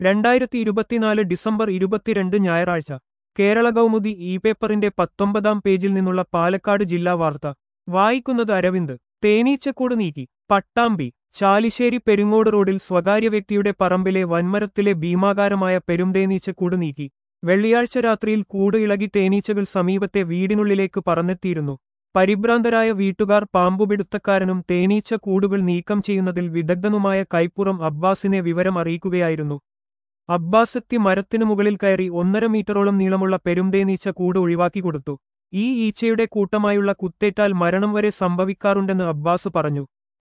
രണ്ടായിരത്തി ഇരുപത്തിനാല് ഡിസംബർ ഇരുപത്തിരണ്ട് ഞായറാഴ്ച കേരള കൗമുദി ഇ പേപ്പറിന്റെ പത്തൊമ്പതാം പേജിൽ നിന്നുള്ള പാലക്കാട് ജില്ലാ വാർത്ത വായിക്കുന്നത് അരവിന്ദ് തേനീച്ചക്കൂട് നീക്കി പട്ടാമ്പി ചാലിശ്ശേരി പെരുങ്ങോട് റോഡിൽ സ്വകാര്യ വ്യക്തിയുടെ പറമ്പിലെ വൻമരത്തിലെ ഭീമാകാരമായ പെരുംതേനീച്ചക്കൂട് നീക്കി വെള്ളിയാഴ്ച രാത്രിയിൽ കൂട് ഇളകി തേനീച്ചകൾ സമീപത്തെ വീടിനുള്ളിലേക്ക് പറന്നെത്തിയിരുന്നു പരിഭ്രാന്തരായ വീട്ടുകാർ പാമ്പുപിടുത്തക്കാരനും തേനീച്ച കൂടുകൾ നീക്കം ചെയ്യുന്നതിൽ വിദഗ്ധനുമായ കൈപ്പുറം അബ്ബാസിനെ വിവരം അറിയിക്കുകയായിരുന്നു അബ്ബാസെത്തി മരത്തിനു മുകളിൽ കയറി ഒന്നര മീറ്ററോളം നീളമുള്ള പെരുംതേനീച്ച കൂട് ഒഴിവാക്കി കൊടുത്തു ഈ ഈച്ചയുടെ കൂട്ടമായുള്ള കുത്തേറ്റാൽ മരണം വരെ സംഭവിക്കാറുണ്ടെന്ന് അബ്ബാസ് പറഞ്ഞു